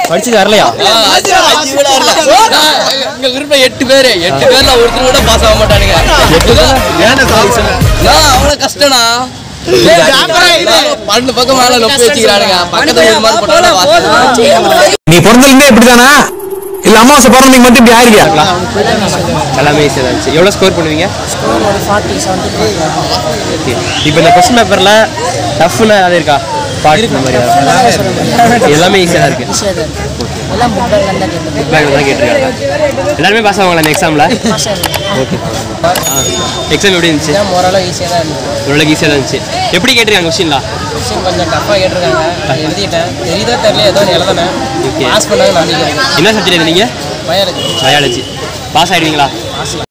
படிச்சுட்டு வரலையா எங்க குரூப்ல எட்டு பேரு எட்டு பேர்ல ஒருத்தர் கூட பாஸ் ஆக மாட்டானுங்க நான் அவ்வளவு கஷ்டம்னா பன்னெண்டு பக்கம் மேல நொப்பி வச்சுக்கிறானுங்க பக்கத்துல ஒரு மாதிரி போட்டாலும் பாஸ் ஆகும். நீ பிறந்ததுலேருந்தே இப்படிதானா இல்ல அமாவாசை பிறந்தீங்க மட்டும் இப்படி ஆயிருக்கியா எல்லாமே ஈஸியாக தான் இருந்துச்சு எவ்வளோ ஸ்கோர் பண்ணுவீங்க ஓகே இப்போ இந்த கொஸ்டின் பேப்பரில் டஃப்னு அது இருக்கா பாட்டு இந்த மாதிரி ஏதாவது? எல்லாமே ஈஸியாக தான் இருக்கு எல்லாம் புக் பேக்ல தான் கேட்டது பேக்கில் தான் கேட்டிருக்காங்க எல்லாருமே பாஸ் ஆவாங்களா இந்த எக்ஸாமில் ஓகே எக்ஸாம் எப்படி இருந்துச்சு ஓரளவு ஈஸியாக தான் இருந்துச்சு ஓரளவுக்கு ஈஸியாக தான் இருந்துச்சு எப்படி கேட்டிருக்காங்க கொஸ்டின்லாம் கொஸ்டின் கொஞ்சம் டஃப்பாக கேட்டிருக்காங்க எழுதிட்டேன் தெரியுதோ தெரியல ஏதோ எழுதினேன் Okay. பாஸ் பண்ணாங்க நம்பிக்கை என்ன சப்ஜெக்ட் நீங்கள் பயாலஜி பயாலஜி பாஸ் ஆயிடுவீங்களா